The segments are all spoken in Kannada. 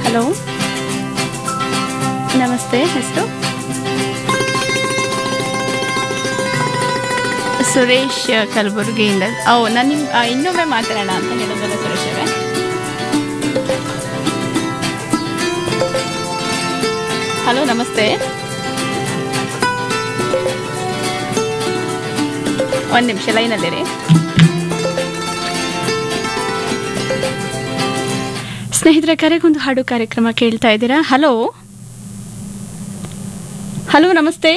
ಹಲೋ ನಮಸ್ತೆ ಹೆಸರು ಸುರೇಶ್ ಕಲಬುರಗಿಯಿಂದ ಓ ನಾನು ನಿಮ್ ಆ, ಇನ್ನೊಮ್ಮೆ ಮಾತಾಡೋಣ ಅಂತ ಹೇಳಿದ್ರಲ್ಲ ಸುರೇಶ್ ಅವರೇ ಹಲೋ ನಮಸ್ತೆ ಒಂದು ನಿಮಿಷ ಲೈನಲ್ಲಿರಿ ಸ್ನೇಹಿತರ ಕರೆಗೊಂದು ಹಾಡು ಕಾರ್ಯಕ್ರಮ ಕೇಳ್ತಾ ಇದ್ದೀರಾ ಹಲೋ ಹಲೋ ನಮಸ್ತೆ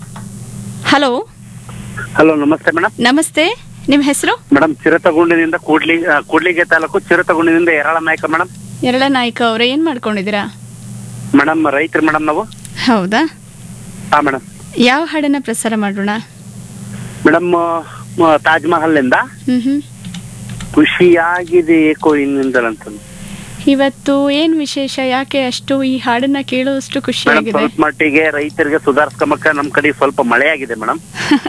ಹಲೋ ಹಲೋ ನಮಸ್ತೆ ಮೇಡಮ್ ನಮಸ್ತೆ ನಿಮ್ಮ ಹೆಸರು ಮೇಡಮ್ ಚಿರತಗುಂಡಿನಿಂದ ಕೂಡ್ಲಿ ಆ, ಕೂಡ್ಲಿಗೆ ತಾಲೂಕು ಚಿರತಗುಂಡಿನಿಂದ ಏರಾಳ ನಾಯಕ ಮೇಡಮ್ ಎರಳ ನಾಯ್ಕ ಅವರೇ ಏನು ಮಾಡ್ಕೊಂಡಿದ್ದೀರಾ ಮೇಡಮ್ ರೈತರು ಮೇಡಮ್ ನಾವು ಹೌದಾ ಹಾ ಮೇಡಮ್ ಯಾವ ಹಾಡನ್ನ ಪ್ರಸಾರ ಮಾಡೋಣ ಮೇಡಮ್ ತಾಜ್ ಮಹಲ್ ಇಂದ ಹ್ಮ್ ಹ್ಮ್ ಖುಷಿಯಾಗಿದೆ ಏಕೋ ಇನ್ನಿಂದಲಂತ ಇವತ್ತು ಏನ್ ವಿಶೇಷ ಯಾಕೆ ಅಷ್ಟು ಈ ಹಾಡನ್ನ ಕೇಳುವಷ್ಟು ಮೇಡಮ್ ಖುಷಿಯಾಗಿದೆ ಸ್ವಲ್ಪ ಮಟ್ಟಿಗೆ ರೈತರಿಗೆ ಸುಧಾರಿಸ್ಕೊಂಬಕ್ಕ ನಮ್ ಕಡೆ ಸ್ವಲ್ಪ ಮಳೆ ಆಗಿದೆ ಮೇಡಮ್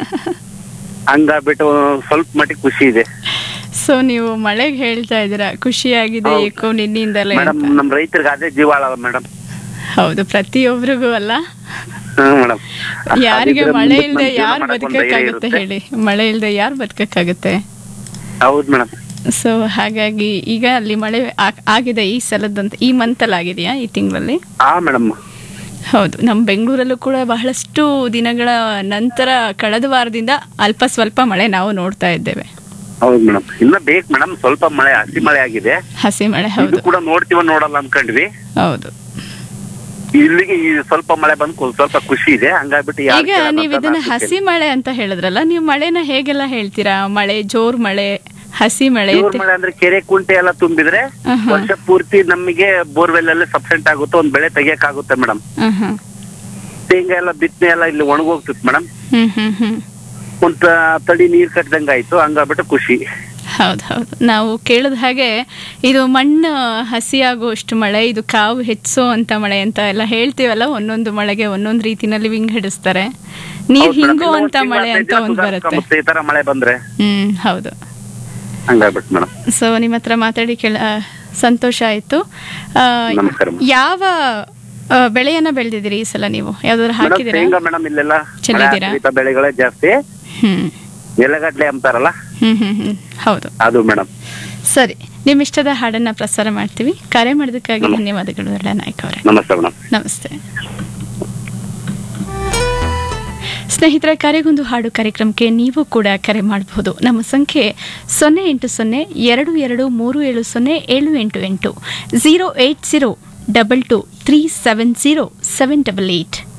ಹಂಗಾಗ್ಬಿಟ್ಟು ಸ್ವಲ್ಪ ಮಟ್ಟಿಗೆ ಖುಷಿ ಇದೆ ಸೊ ನೀವು ಮಳೆಗೆ ಹೇಳ್ತಾ ಇದ್ದೀರಾ ಖುಷಿಯಾಗಿದೆ ಹೌದು. ಏಕೋ ನಿನ್ನಿಂದಲೇ ಮೇಡಮ್ ಅಂತ. ನಮ್ ರೈತರಿಗೆ ಅದೇ ಜೀವಾಳ ಮೇಡಮ್ ಹೌದು ಪ್ರತಿಯೊಬ್ಬರಿಗೂ ಅಲ್ಲ ಹ್ಮ್ ಮೇಡಮ್ ಯಾರಿಗೆ ಮಳೆ ಇಲ್ಲದೆ ಯಾರು ಬದುಕಕ್ಕಾಗುತ್ತೆ ಹೇಳಿ ಮಳೆ ಇಲ್ಲದೆ ಯಾರು ಬದುಕಕ್ಕಾಗುತ್ತೆ ಹೌದು ಮೇಡಮ್ ಸೊ ಹಾಗಾಗಿ ಈಗ ಅಲ್ಲಿ ಮಳೆ ಆ- ಆಗಿದೆ ಈ ಸಲದಂತ ಈ ಮಂತಲ್ಲಿ ಆಗಿದೆಯಾ ಈ ತಿಂಗಳಲ್ಲಿ ಹಾ ಮೇಡಮ್ ಹೌದು ನಮ್ಮ ಬೆಂಗಳೂರಲ್ಲೂ ಕೂಡ ಬಹಳಷ್ಟು ದಿನಗಳ ನಂತರ ಕಳೆದ ವಾರದಿಂದ ಅಲ್ಪ ಸ್ವಲ್ಪ ಮಳೆ ನಾವು ನೋಡ್ತಾ ಇದ್ದೇವೆ ಹೌದು ಮೇಡಮ್ ಇನ್ನ ಬೇಕು ಮೇಡಮ್ ಸ್ವಲ್ಪ ಮಳೆ ಹಸಿ ಮಳೆ ಆಗಿದೆ ಹಸಿ ಮಳೆ ಇದು ಹೌದು ಕೂಡ ನೋಡ್ತೀವ ನೋಡಲ್ಲ ಅನ್ಕೊಂಡ್ವಿ ಹೌದು ಇಲ್ಲಿಗೆ ಈ ಸ್ವಲ್ಪ ಮಳೆ ಬಂದ್ ಕೊ- ಸ್ವಲ್ಪ ಖುಷಿ ಇದೆ ಹಂಗಾಗ್ಬಿಟ್ಟು ಯಾರ್ ಈಗ ಕೇಳಲ್ಲ ಅಂತ ನೀವು ಇದನ್ನ ನಾನು ಹಸಿ ಮಳೆ ಅಂತ ಹೇಳಿದ್ರಲ್ಲ ನೀವು ಮಳೆನ ಹೇಗೆಲ್ಲ ಹೇಳ್ತೀರಾ ಮಳೆ ಜೋರ್ ಮಳೆ ಹಸಿ ಮಳೆ ಜೋರ್ ಮಳೆ ಅಂದ್ರೆ ಕೆರೆ ಕುಂಟೆ ಎಲ್ಲ ತುಂಬಿದ್ರೆ ಆಹಾ. ವರ್ಷ ಪೂರ್ತಿ ನಮಗೆ ಬೋರ್ವೆಲ್ ಅಲ್ಲೇ ಸಬ್ಸೆಂಟ್ ಆಗುತ್ತೆ ಒಂದ್ ಬೆಳೆ ತೆಗಿಯಕ್ ಮೇಡಮ್ ಹ್ಮ್ ಹ್ಮ್ ಶೇಂಗಾ ಎಲ್ಲ ಬಿತ್ತನೆ ಎಲ್ಲ ಇಲ್ಲಿ ಒಣಗೋಗ್ತಿತ್ತು ಮೇಡಮ್ ಹ್ಮ್ ಹ್ಮ್ ಹ್ಮ್ ಒಂದ್ ತ- ತಡಿ ನೀರ್ ಕಟ್ಟದಂಗ ಆಯ್ತು ಹಂಗಾಗ್ಬಿಟ್ಟು ಖುಷಿ ಹೌದು ಹೌದು ನಾವು ಕೇಳಿದ ಹಾಗೆ ಇದು ಮಣ್ಣು ಹಸಿಯಾಗುವಷ್ಟು ಮಳೆ ಇದು ಕಾವು ಹೆಚ್ಚೋ ಅಂತ ಮಳೆ ಅಂತ ಎಲ್ಲ ಹೇಳ್ತೀವಲ್ಲ ಒಂದೊಂದು ಮಳೆಗೆ ಒಂದೊಂದು ರೀತಿನಲ್ಲಿ ವಿಂಗಡಿಸ್ತಾರೆ ನೀರ್ ಹೌದ್ madam. ಹಿಂಗೋ ಇನ್ನೂ ಅಂತ ಒಂದ್ ತಿಂಗ್ಳು ಮಳೆ ಅಂತ ಹದಿನೈದು ಒಂದ್ ದಿನ ಬರುತ್ತೆ ಸುಧಾರಿಸ್ಕೊಂಬತ್ತೆ ಈ ತರ ಮಳೆ ಬಂದ್ರೆ ಹ್ಮ್ ಹೌದು ಹಂಗಾಗ್ಬಿಟ್ಟು ಮೇಡಮ್ ಸೊ ನಿಮ್ಮ ಹತ್ರ ಮಾತಾಡಿ ಕೇಳ ಆ, ಸಂತೋಷ ಆಯ್ತು ಆ, ನಮಸ್ಕಾರ madam. ಯಾವ ಆ, ಬೆಳೆಯನ್ನ ಬೆಳೆದಿದ್ದೀರಿ ಈ ಸಲ ನೀವು ಯಾವ್ದಾದ್ರು ಮೇಡಮ್ ಹಾಕಿದ್ದೀರಾ ಶೇಂಗಾ ಮೇಡಮ್ ಇಲ್ಲೆಲ್ಲ ಮಳೆ ಚೆಲ್ಲಿದ್ದೀರಾ? ಆಶ್ರಿತ ಬೆಳೆಗಳೇ ಜಾಸ್ತಿ ಹ್ಮ್ ಎಲೆಗಡ್ಲೆ ಅಂತಾರಲ್ಲ ಹ್ಮ್ ಹ್ಮ್ ಹ್ಮ್ ಹೌದು ಅದು ಮೇಡಮ್ ಸರಿ ನಿಮ್ಮ ಇಷ್ಟದ ಹಾಡನ್ನ ಪ್ರಸಾರ ಮಾಡ್ತೀವಿ ಕರೆ ಮಾಡೋದಕ್ಕಾಗಿ ಧನ್ಯವಾದಗಳು ಎಲ್ಲ ನಾಯ್ಕ ಅವರೇ ನಮಸ್ತೆ ಮೇಡಮ್ ನಮಸ್ತೆ ಸ್ನೇಹಿತರ ಕರೆಗೊಂದು ಹಾಡು ಕಾರ್ಯಕ್ರಮಕ್ಕೆ ನೀವು ಕೂಡ ಕರೆ ಮಾಡಬಹುದು ನಮ್ಮ ಸಂಖ್ಯೆ ಸೊನ್ನೆ ಎಂಟು ಸೊನ್ನೆ ಎರಡು ಎರಡು ಮೂರು ಏಳು ಸೊನ್ನೆ ಏಳು ಎಂಟು ಎಂಟು zero eight zero double two three seven zero seven double eight